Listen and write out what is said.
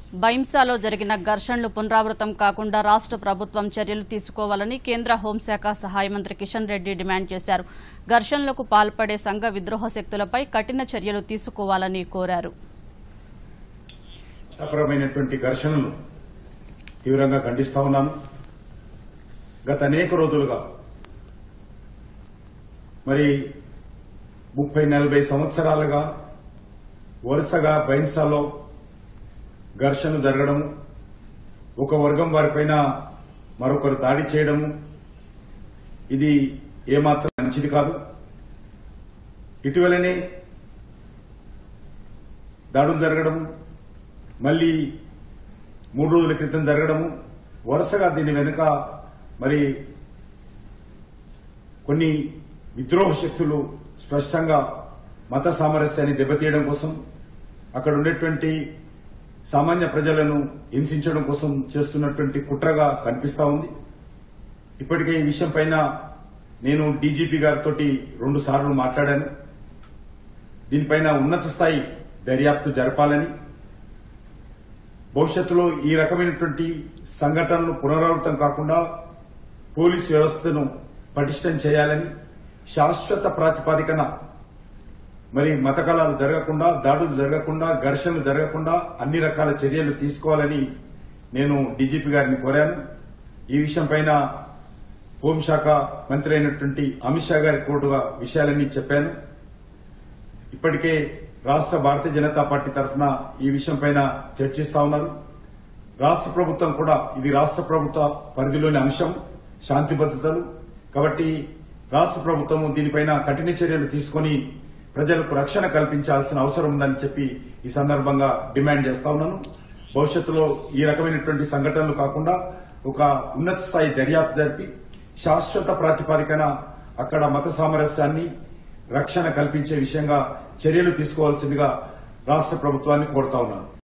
బైంసాలో జరిగిన ఘర్షణలు పునరావృతం కాకుండా రాష్ట్ర ప్రభుత్వం చర్యలు తీసుకోవాలని కేంద్ర హోంశాఖ సహాయ మంత్రి కిషన్ రెడ్డి డిమాండ్ చేశారు ఘర్షణలకు పాల్పడే సంఘ విద్రోహ శక్తులపై కఠిన చర్యలు తీసుకోవాలని కోరారు చట్టపరమైనటువంటి ఘర్షణలు తీవ్రంగా ఖండిస్తా ఉన్నాను గత అనేక రోజులుగా మరి ముప్పై నలభై సంవత్సరాలుగా వరుసగా బైన్సాలో ఘర్షణలు జరగడము ఒక వర్గం వారిపైన మరొకరు దాడి చేయడము ఇది ఏమాత్రం మంచిది కాదు ఇటీవలనే దాడులు జరగడము మళ్ళీ మూడు రోజుల క్రితం జరగడము వరుసగా దీని వెనుక మరి కొన్ని విద్రోహ శక్తులు స్పష్టంగా మత సామరస్యాన్ని దెబ్బతీయడం కోసం అక్కడ ఉండేటువంటి సామాన్య ప్రజలను హింసించడం కోసం చేస్తున్నటువంటి కుట్రగా కనిపిస్తా ఉంది ఇప్పటికే ఈ విషయం పైన నేను డీజీపీ గారితో రెండు సార్లు మాట్లాడాను దీనిపైన ఉన్నత స్థాయి దర్యాప్తు జరపాలని భవిష్యత్తులో ఈ రకమైనటువంటి సంఘటనలు పునరావృతం కాకుండా పోలీసు వ్యవస్థను పటిష్టం చేయాలని శాశ్వత ప్రాతిపాదికన మరి మత కళాలు జరగకుండా దాడులు జరగకుండా ఘర్షణలు జరగకుండా అన్ని రకాల చర్యలు తీసుకోవాలని నేను డీజీపీ గారిని కోరాను ఈ విషయం పైన హోంశాఖ మంత్రి అయినటువంటి అమిత్ షా గారికి కూడా విషయాలన్నీ చెప్పాను ఇప్పటికే రాష్ట్ర భారతీయ జనతా పార్టీ తరఫున ఈ విషయం పైన చర్చిస్తా ఉన్నారు రాష్ట్ర ప్రభుత్వం కూడా ఇది రాష్ట్ర ప్రభుత్వ పరిధిలోని అంశం శాంతి భద్రతలు కాబట్టి రాష్ట్ర ప్రభుత్వం దీనిపైన కఠిన చర్యలు తీసుకొని ప్రజలకు రక్షణ కల్పించాల్సిన అవసరం ఉందని చెప్పి ఈ సందర్భంగా డిమాండ్ చేస్తా ఉన్నాను భవిష్యత్తులో ఈ రకమైనటువంటి సంఘటనలు కాకుండా ఒక ఉన్నత స్థాయి దర్యాప్తు జరిపి శాశ్వత ప్రాతిపాదికన అక్కడ మత సామరస్యాన్ని రక్షణ కల్పించే విషయంగా చర్యలు తీసుకోవాల్సిందిగా రాష్ట్ర ప్రభుత్వాన్ని కోరుతా ఉన్నాను